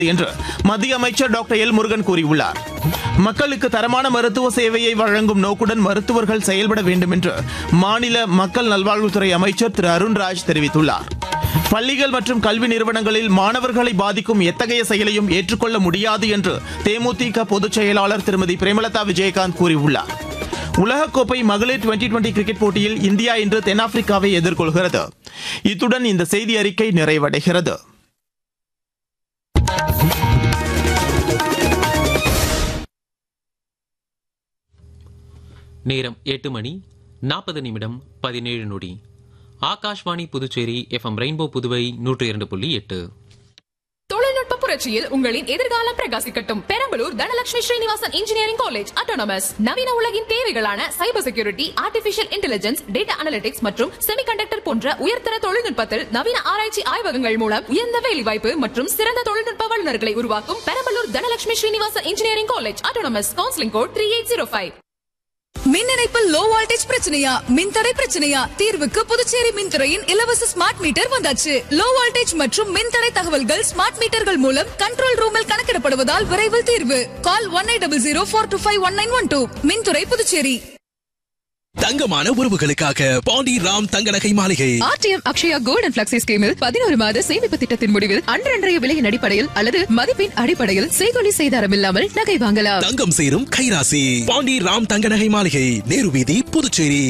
என்று மத்திய அமைச்சர் டாக்டர் எல் முருகன் கூறியுள்ளார் மக்களுக்கு தரமான மருத்துவ சேவையை வழங்கும் நோக்குடன் மருத்துவர்கள் செயல்பட வேண்டும் என்று மாநில மக்கள் நல்வாழ்வுத்துறை அமைச்சர் திரு அருண்ராஜ் தெரிவித்துள்ளார் பள்ளிகள் மற்றும் கல்வி நிறுவனங்களில் மாணவர்களை பாதிக்கும் எத்தகைய செயலையும் ஏற்றுக்கொள்ள முடியாது என்று தேமுதிக பொதுச் செயலாளர் திருமதி பிரேமலதா விஜயகாந்த் கூறியுள்ளார் உலகக்கோப்பை மகளிர் டுவெண்டி டுவெண்டி கிரிக்கெட் போட்டியில் இந்தியா இன்று தென்னாப்பிரிக்காவை எதிர்கொள்கிறது இத்துடன் இந்த செய்தி அறிக்கை நிறைவடைகிறது நேரம் எட்டு மணி நாற்பது நிமிடம் பதினேழு நொடி ஆகாஷ்வாணி புதுச்சேரி எஃப்எம் ரெயின்போ புதுவை நூற்றி இரண்டு புள்ளி எட்டு தொழில்நுட்ப புரட்சியில் உங்களின் எதிர்காலம் பிரகாசிக்கட்டும் Perambalur Dhanalakshmi Srinivasan engineering college autonomous நவீன உலகின் தேவைகளான cyber security artificial intelligence data analytics மற்றும் செமிகண்டக்டர் போன்ற உயர்தர தொழில்நுட்பத்தில் நவீன ஆராய்ச்சி ஆய்வகங்கள் மூலம் உயர்ந்த வேலைவாய்ப்பு மற்றும் சிறந்த தொழில்நுட்ப வல்லுநர்களை உருவாக்கும் Perambalur Dhanalakshmi Srinivasan engineering college autonomous counselling code three eight zero five மின் இணைப்பில் லோ வோல்டேஜ் பிரச்சனையா மின்தடை பிரச்சனையா தீர்வுக்கு புதுச்சேரி மின்துறையின் இலவச ஸ்மார்ட் மீட்டர் வந்தாச்சு லோ வோல்டேஜ் மற்றும் மின்தடை தகவல்கள் ஸ்மார்ட் மீட்டர்கள் மூலம் கண்ட்ரோல் ரூமில் கணக்கிடப்படுவதால் விரைவில் தீர்வு call one eight double zero four two five one nine one two மின்துறை புதுச்சேரி தங்கமான உறவுகளுக்காக பாண்டி ராம் தங்க நகை மாளிகை RTM Akshaya gold and flexi ஸ்கீமில் பதினோரு மாத சேமிப்பு திட்டத்தின் முடிவில் அன்றன்றைய விலையின் அடிப்படையில் அல்லது மதிப்பின் அடிப்படையில் செய்கொலி செய்தாரம் இல்லாமல் நகை வாங்கலாம் தங்கம் சேரும் கைராசி பாண்டி ராம் தங்க நகை மாளிகை நேரு வீதி Puducherry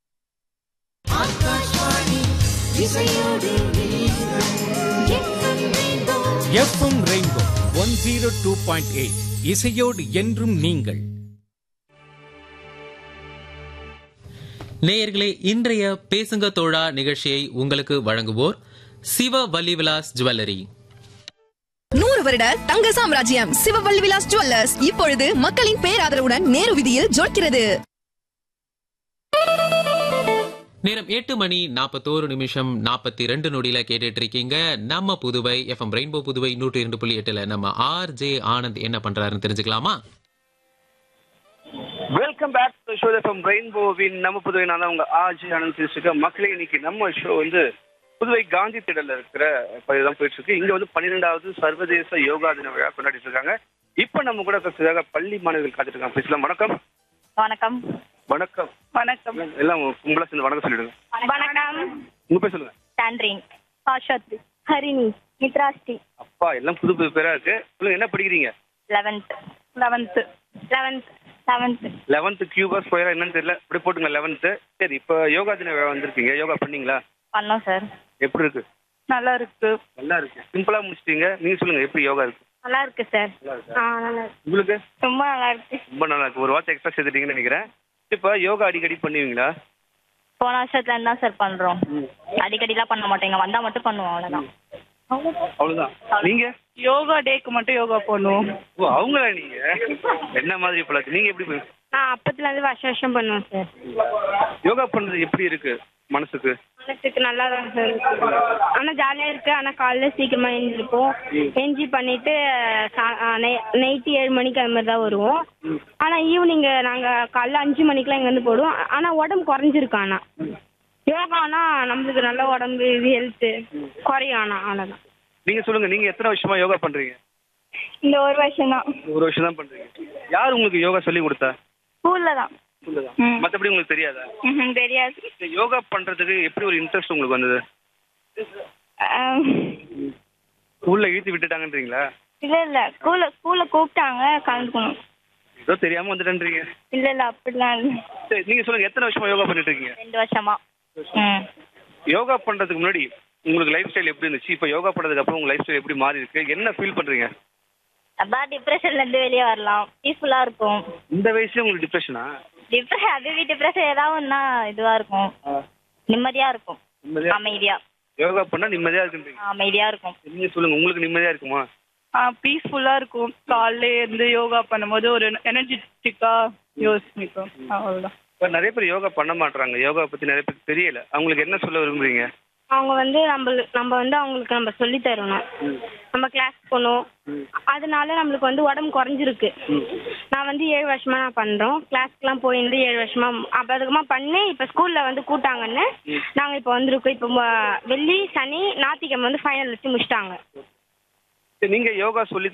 FM rainbow one zero two point eight இசையோடு என்றும் நீங்கள் நேயர்களே இன்றைய பேசுங்க தோழா நிகழ்ச்சியை உங்களுக்கு வழங்குவோர் சிவ வள்ளி விலாஸ் ஜுவல்லரி நூறு வருட தங்க சாம்ராஜ்யம் சிவவல்லி விலாஸ் ஜுவல்லர்ஸ் இப்பொழுது மக்களின் பேராதரவுடன் நேரு விதியில் ஜொலிக்கிறது நேரம் எட்டு மணி நாற்பத்தோரு நிமிஷம் நாற்பத்தி ரெண்டு நொடியில கேட்டுட்டு இருக்கீங்க நம்ம புதுவை எஃப்எம் ரெயின்போ புதுவை நூற்றி இரண்டு புள்ளி எட்டுல நம்ம ஆர் ஜே ஆனந்த் என்ன பண்றாருன்னு தெரிஞ்சுக்கலாமா welcome back to show from ரெயின்போவின் நம்ம புதுவை நான் தான் உங்க ஆஜி ஆனந்த் பேசிருக்கேன் மக்களே இன்னைக்கு நம்ம ஷோ வந்து புதுவை காந்தி திடல்ல இருக்கிற தான் போயிட்டு இருக்கு இங்க வந்து பன்னிரெண்டாவது சர்வதேச யோகா தின விழா கொண்டாடிட்டு இருக்காங்க இப்ப நம்ம கூட பேசுறதாக பள்ளி மாணவர்கள் காத்துட்டு இருக்காங்க பேசலாம் வணக்கம் வணக்கம் வணக்கம் வணக்கம் எல்லாம் கும்பலா சேர்ந்து வணக்கம் சொல்லிடுங்க வணக்கம் உங்க பேர் சொல்லுங்க சாண்ட்ரின் ஆஷாத்ரி ஹரிணி மித்ராஸ்ரீ அப்பா எல்லாம் புது புது பேரா இருக்கு சொல்லுங்க என்ன படிக்கிறீங்க eleventh eleventh eleventh eleventh eleventh கியூபா ஸ்கொயரா என்னன்னு தெரியல இப்படி போட்டுங்க லெவன்த்து சரி இப்போ யோகா தின விழா வந்திருக்கீங்க யோகா பண்ணீங்களா பண்ணோம் சார் எப்படி இருக்கு நல்லா இருக்கு நல்லா இருக்கு சிம்பிளா முடிச்சிட்டீங்க நீங்க சொல்லுங்க எப்படி யோகா இருக்கு நல்லா இருக்கு சார் நல்லா இருக்கா? ஆ நல்லா இருக்கு உங்களுக்கு ரொம்ப நல்லா இருக்கு ரொம்ப நல்லா இருக்கு ஒரு வார்த்தை எக்ஸ்ட்ரா சேர்த்துட்டீங்கன்னு நினைக்கிறேன் இப்போ யோகா அடிக்கடி பண்ணுவீங்களா போன வருஷத்துல இருந்து தான் சார் பண்றோம் அடிக்கடிலாம் பண்ண மாட்டோங்க வந்தா மட்டும் பண்ணுவோம் அவ்வளவுதான் அவ்வளவுதான் நீங்க யோகா டேக்கு மட்டும் யோகா பண்ணுவோம் ஓ அவங்களா நீங்க என்ன மாதிரி பழக்கம் நீங்க எப்படி பண்ணு- நான் அப்பத்துல இருந்து வருஷம் வருஷம் பண்ணுவேன் சார் யோகா பண்றது எப்படி இருக்கு மனசுக்கு மனசுக்கு நல்லா தான் சார் இருக்கு ஆனா ஜாலியா இருக்கு ஆனா காலைல சீக்கிரமா எழுந்திருப்போம் எஞ்சி பண்ணிட்டு நைட்டு ஏழு மணிக்கு அது மாதிரி தான் வருவோம் ஆனா ஈவினிங் நாங்க காலைல அஞ்சு மணிக்கெல்லாம் இங்க வந்து போடுவோம் ஆனா உடம்பு குறைஞ்சிருக்கு ஆனா யோகானா நம்மளுக்கு நல்ல உடம்பு இது ஹெல்த் குறையும் ஆனா அவ்வளவுதான் நீங்க சொல்லுங்க நீங்க எத்தனை வருஷமா யோகா பண்றீங்க இந்த ஒரு வருஷம் தான் ஒரு வருஷம் தான் பண்றீங்க யார் உங்களுக்கு யோகா சொல்லி கொடுத்தா ஸ்கூல்ல தான் ம். மத்தபடி உங்களுக்கு தெரியாதா ம்ஹும், தெரியாது இந்த யோகா பண்றதுக்கு எப்படி ஒரு இன்ட்ரெஸ்ட் உங்களுக்கு வந்தது ஆம். ஸ்கூல்ல இழுத்து விட்டுட்டாங்கன்றீங்களா இல்ல இல்ல ஸ்கூல்ல ஸ்கூல்ல கூப்பிட்டாங்க கலந்துக்கணும் ஏதோ தெரியாம வந்துட்டேன்றீங்க இல்ல இல்ல அப்படிலாம் இல்ல சரி நீங்க சொல்லுங்க எத்தனை வருஷமா யோகா பண்ணிட்டு இருக்கீங்க ரெண்டு வருஷமா ம் யோகா பண்றதுக்கு முன்னாடி உங்களுக்கு லைஃப் ஸ்டைல் எப்படி இருந்துச்சு இப்போ யோகா பண்ணதுக்கு அப்புறம் உங்க லைஃப் ஸ்டைல் எப்படி மாறி இருக்கு என்ன ஃபீல் பண்றீங்க அதான் டிப்ரெஷன்ல இருந்து வெளியே வரலாம் பீஸ்ஃபுல்லா இருக்கும் இந்த வயசுல உங்களுக்கு டிப்ரெஷனா டிப்ரெஷன் அது டிப்ரெஷன் ஏதாவது ஒன்னா இதுவா இருக்கும் நிம்மதியா இருக்கும் நிம்மதியா அமைதியா யோகா பண்ணா நிம்மதியா இருக்குன்றீங்க அமைதியா இருக்கும் நீங்க சொல்லுங்க உங்களுக்கு நிம்மதியா இருக்குமா பீஸ்ஃபுல்லா இருக்கும் காலைல இருந்து யோகா பண்ணும்போது ஒரு எனர்ஜெட்டிக்கா யோசிக்கும் அவ்வளவுதான் இப்போ நிறைய பேர் யோகா பண்ண மாட்றாங்க யோகா பத்தி நிறைய பேருக்கு தெரியல அவங்களுக்கு என்ன சொல்ல விரும்புறீங்க அவங்க வந்து நம்ம நம்ம வந்து அவங்களுக்கு நம்ம சொல்லி தரணும் நம்ம கிளாஸ் போகணும் அதனால நம்மளுக்கு வந்து உடம்பு குறைஞ்சிருக்கு நான் வந்து ஏழு வருஷமா நான் பண்றோம் கிளாஸ்க்குலாம் போயிருந்து ஏழு வருஷமா அப்பதுக்கமா பண்ணி இப்போ ஸ்கூல்ல வந்து கூட்டாங்கன்னு நாங்க இப்போ வந்திருக்கோம் இப்போ ம- வெள்ளி சனி ஞாயிற்றுக்கிழமை வந்து ஃபைனல் வச்சு முடிச்சிட்டாங்க நீங்க யோகா சொல்லி